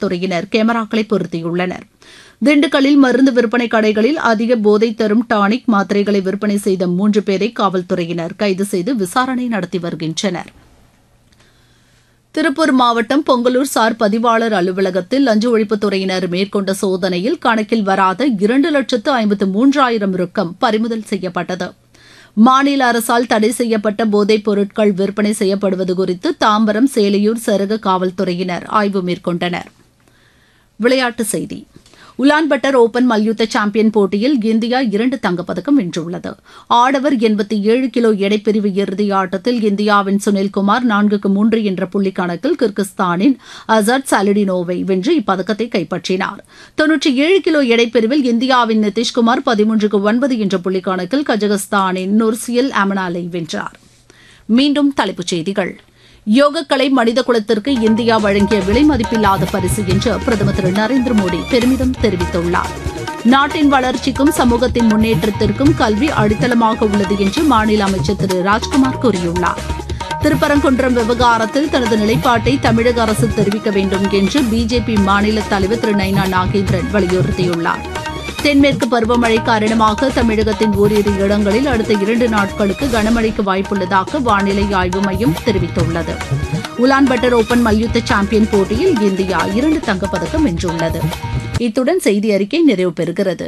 காவல்துறையினர் கேமராக்களை பொருத்தியுள்ளனர் திண்டுக்கல்லில் மருந்து விற்பனை கடைகளில் அதிக போதை தரும் டானிக் மாத்திரைகளை விற்பனை செய்த மூன்று பேரை காவல்துறையினர் கைது செய்து விசாரணை நடத்தி வருகின்றனர் திருப்பூர் மாவட்டம் பொங்கலூர் சார் பதிவாளர் அலுவலகத்தில் லஞ்ச ஒழிப்புத்துறையினர் மேற்கொண்ட சோதனையில் கணக்கில் வராத இரண்டு லட்சத்து ஐம்பத்து மூன்றாயிரம் ரொக்கம் பறிமுதல் செய்யப்பட்டது மாநில அரசால் தடை செய்யப்பட்ட போதைப் பொருட்கள் விற்பனை செய்யப்படுவது குறித்து தாம்பரம் சேலையூர் சரக காவல்துறையினர் ஆய்வு மேற்கொண்டனர் விளையாட்டுச் செய்தி உலான்பட்டர் ஓபன் மல்யுத்த சாம்பியன் போட்டியில் இந்தியா இரண்டு தங்கப்பதக்கம் வென்றுள்ளது ஆடவர் எண்பத்தி ஏழு கிலோ எடைப்பிரிவு இறுதி ஆட்டத்தில் இந்தியாவின் சுனில்குமார் நான்குக்கு மூன்று என்ற புள்ளி கணக்கில் கிர்கிஸ்தானின் அசாட் சாலிடினோவை வென்று இப்பதக்கத்தை கைப்பற்றினார் தொன்னூற்றி ஏழு கிலோ எடைப்பிரிவில் இந்தியாவின் நிதிஷ்குமார் பதிமூன்றுக்கு ஒன்பது என்ற புள்ளி கணக்கில் கஜகஸ்தானின் நுர்சியல் அமனாலை வென்றார் மீண்டும் தலைப்புச் செய்திகள் யோகக்கலை மனித குலத்திற்கு இந்தியா வழங்கிய விலை மதிப்பில்லாத பரிசு என்று பிரதமர் திரு நரேந்திர மோடி பெருமிதம் தெரிவித்துள்ளார் நாட்டின் வளர்ச்சிக்கும் சமூகத்தின் முன்னேற்றத்திற்கும் கல்வி அடித்தளமாக உள்ளது என்று மாநில அமைச்சர் திரு ராஜ்குமார் கூறியுள்ளார் திருப்பரங்குன்றம் விவகாரத்தில் தனது நிலைப்பாட்டை தமிழக அரசு தெரிவிக்க வேண்டும் என்று பிஜேபி மாநில தலைவர் திரு நைனா நாகேந்திரன் வலியுறுத்தியுள்ளார் தென்மேற்கு பருவமழை காரணமாக தமிழகத்தின் ஓரிரு இடங்களில் அடுத்த இரண்டு நாட்களுக்கு கனமழைக்கு வாய்ப்புள்ளதாக வானிலை ஆய்வு மையம் தெரிவித்துள்ளது உலான்பட்டர் ஓபன் மல்யுத்த சாம்பியன் போட்டியில் இந்தியா இரண்டு தங்கப்பதக்கம் வென்றுள்ளது இத்துடன் செய்தி அறிக்கை நிறைவு பெறுகிறது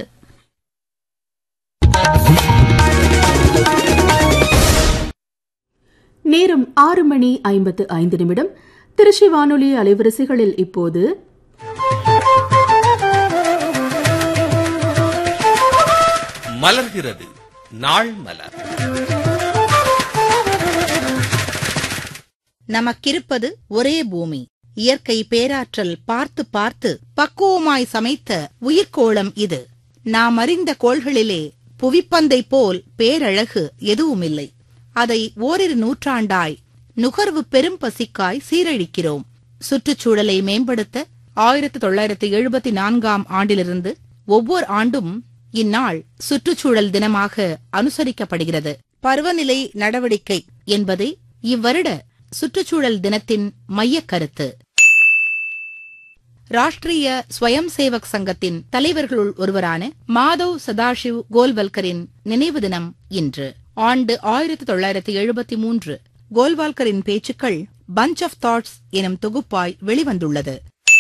நேரம் ஆறு மணி ஐம்பத்து ஐந்து நிமிடம் திருச்சி வானொலி அலைவரிசைகளில் இப்போது மலர்கிறது நாள் மலர் நமக்கிருப்பது ஒரே பூமி இயற்கை பேராற்றல் பார்த்து பார்த்து பக்குவமாய் சமைத்த உயிர்க்கோளம் இது நாம் அறிந்த கோள்களிலே புவிப்பந்தை போல் பேரழகு எதுவுமில்லை அதை ஓரிரு நூற்றாண்டாய் நுகர்வு பெரும் பசிக்காய் சீரழிக்கிறோம் சுற்றுச்சூழலை மேம்படுத்த ஆயிரத்தி தொள்ளாயிரத்தி எழுபத்தி நான்காம் ஆண்டிலிருந்து ஒவ்வொரு ஆண்டும் இந்நாள் சுற்றுச்சூழல் தினமாக அனுசரிக்கப்படுகிறது பருவநிலை நடவடிக்கை என்பதே இவ்வருட சுற்றுச்சூழல் தினத்தின் மையக் கருத்து ராஷ்டிரிய ஸ்வயம் சேவக் சங்கத்தின் தலைவர்களுள் ஒருவரான மாதவ் சதாஷிவ் கோல்வல்கரின் நினைவு தினம் இன்று ஆண்டு ஆயிரத்தி தொள்ளாயிரத்தி எழுபத்தி மூன்று கோல்வால்கரின் பேச்சுக்கள் பஞ்ச் ஆஃப் தாட்ஸ் எனும் தொகுப்பாய் வெளிவந்துள்ளது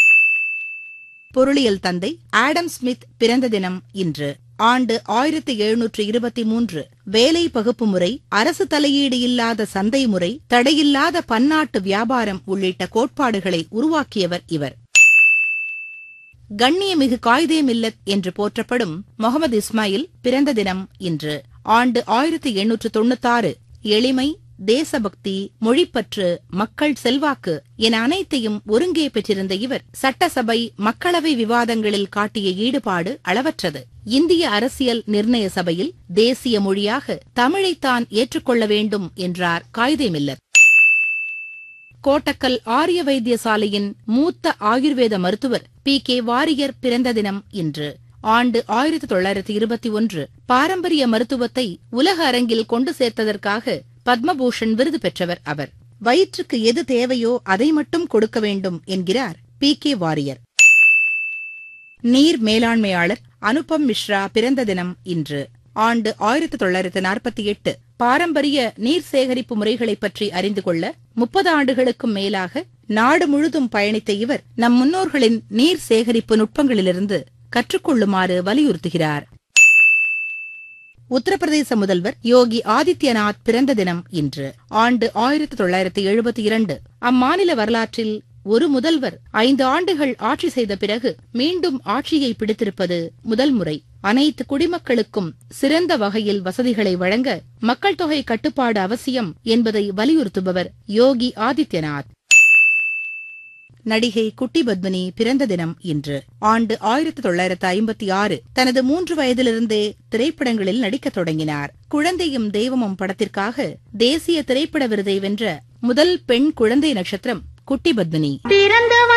பொருளியல் தந்தை ஆடம் ஸ்மித் பிறந்த தினம் இன்று ஆண்டு ஆயிரத்தி எழுநூற்று இருபத்தி மூன்று வேலை பகுப்பு முறை அரசு தலையீடு இல்லாத சந்தை முறை தடையில்லாத பன்னாட்டு வியாபாரம் உள்ளிட்ட கோட்பாடுகளை உருவாக்கியவர் இவர் கண்ணியமிகு காயிதே மில்லத் என்று போற்றப்படும் முகமது இஸ்மாயில் பிறந்த தினம் இன்று ஆண்டு ஆயிரத்தி எண்ணூற்று தொண்ணூத்தாறு எளிமை தேசபக்தி மொழிப்பற்று மக்கள் செல்வாக்கு என அனைத்தையும் ஒருங்கே பெற்றிருந்த இவர் சட்டசபை மக்களவை விவாதங்களில் காட்டிய ஈடுபாடு அளவற்றது இந்திய அரசியல் நிர்ணய சபையில் தேசிய மொழியாக தமிழைத்தான் ஏற்றுக்கொள்ள வேண்டும் என்றார் காயிதே மில்லத் கோட்டக்கல் ஆரிய வைத்தியசாலையின் மூத்த ஆயுர்வேத மருத்துவர் பி கே வாரியர் பிறந்த தினம் இன்று ஆண்டு ஆயிரத்தி தொள்ளாயிரத்தி இருபத்தி ஒன்று பாரம்பரிய மருத்துவத்தை உலக அரங்கில் கொண்டு சேர்த்ததற்காக பத்மபூஷன் விருது பெற்றவர் அவர் வயிற்றுக்கு எது தேவையோ அதை மட்டும் கொடுக்க வேண்டும் என்கிறார் பி கே வாரியர் நீர் மேலாண்மையாளர் அனுபம் மிஸ்ரா பிறந்த தினம் இன்று ஆண்டு ஆயிரத்தி தொள்ளாயிரத்து நாற்பத்தி எட்டு பாரம்பரிய நீர் சேகரிப்பு முறைகளை பற்றி அறிந்து கொள்ள முப்பது ஆண்டுகளுக்கும் மேலாக நாடு முழுதும் பயணித்த இவர் நம் முன்னோர்களின் நீர் சேகரிப்பு நுட்பங்களிலிருந்து கற்றுக்கொள்ளுமாறு வலியுறுத்துகிறார் உத்தரப்பிரதேச முதல்வர் யோகி ஆதித்யநாத் பிறந்த தினம் இன்று ஆண்டு ஆயிரத்தி தொள்ளாயிரத்தி எழுபத்தி இரண்டு அம்மாநில வரலாற்றில் ஒரு முதல்வர் ஐந்து ஆண்டுகள் ஆட்சி செய்த பிறகு மீண்டும் ஆட்சியை பிடித்திருப்பது முதல் முறை அனைத்து குடிமக்களுக்கும் சிறந்த வகையில் வசதிகளை வழங்க மக்கள் தொகை கட்டுப்பாடு அவசியம் என்பதை வலியுறுத்துபவர் யோகி ஆதித்யநாத் நடிகை குட்டி பத்மினி பிறந்த தினம் இன்று ஆண்டு ஆயிரத்தி தொள்ளாயிரத்து ஐம்பத்தி ஆறு தனது மூன்று வயதிலிருந்தே திரைப்படங்களில் நடிக்கத் தொடங்கினார் குழந்தையும் தெய்வமும் படத்திற்காக தேசிய திரைப்பட விருதை வென்ற முதல் பெண் குழந்தை நட்சத்திரம் குட்டி பத்மினி